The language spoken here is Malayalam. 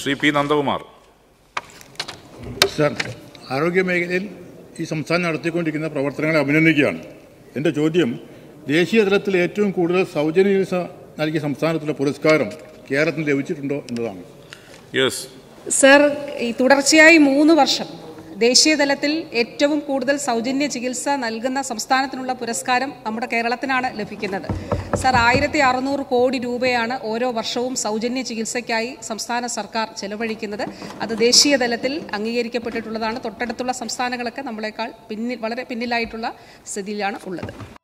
ശ്രീ പി നന്ദകുമാർ സർ ആരോഗ്യ മേഖലയിൽ ഈ സംസ്ഥാനം നടത്തിക്കൊണ്ടിരിക്കുന്ന പ്രവർത്തനങ്ങളെ അഭിനന്ദിക്കുകയാണ് എൻ്റെ ചോദ്യം ദേശീയ തലത്തിൽ ഏറ്റവും കൂടുതൽ സൗജന്യ ചികിത്സ നൽകിയ സംസ്ഥാനത്തിലെ പുരസ്കാരം കേരളത്തിന് ലഭിച്ചിട്ടുണ്ടോ എന്നതാണ് യെസ് സർ ഈ തുടർച്ചയായി മൂന്ന് വർഷം ദേശീയ തലത്തിൽ ഏറ്റവും കൂടുതൽ സൗജന്യ ചികിത്സ നൽകുന്ന സംസ്ഥാനത്തിനുള്ള പുരസ്കാരം നമ്മുടെ കേരളത്തിനാണ് ലഭിക്കുന്നത് സർ ആയിരത്തി അറുന്നൂറ് കോടി രൂപയാണ് ഓരോ വർഷവും സൗജന്യ ചികിത്സയ്ക്കായി സംസ്ഥാന സർക്കാർ ചെലവഴിക്കുന്നത് അത് ദേശീയ തലത്തിൽ അംഗീകരിക്കപ്പെട്ടിട്ടുള്ളതാണ് തൊട്ടടുത്തുള്ള സംസ്ഥാനങ്ങളൊക്കെ നമ്മളെക്കാൾ പിന്നിൽ വളരെ പിന്നിലായിട്ടുള്ള സ്ഥിതിയിലാണ് ഉള്ളത്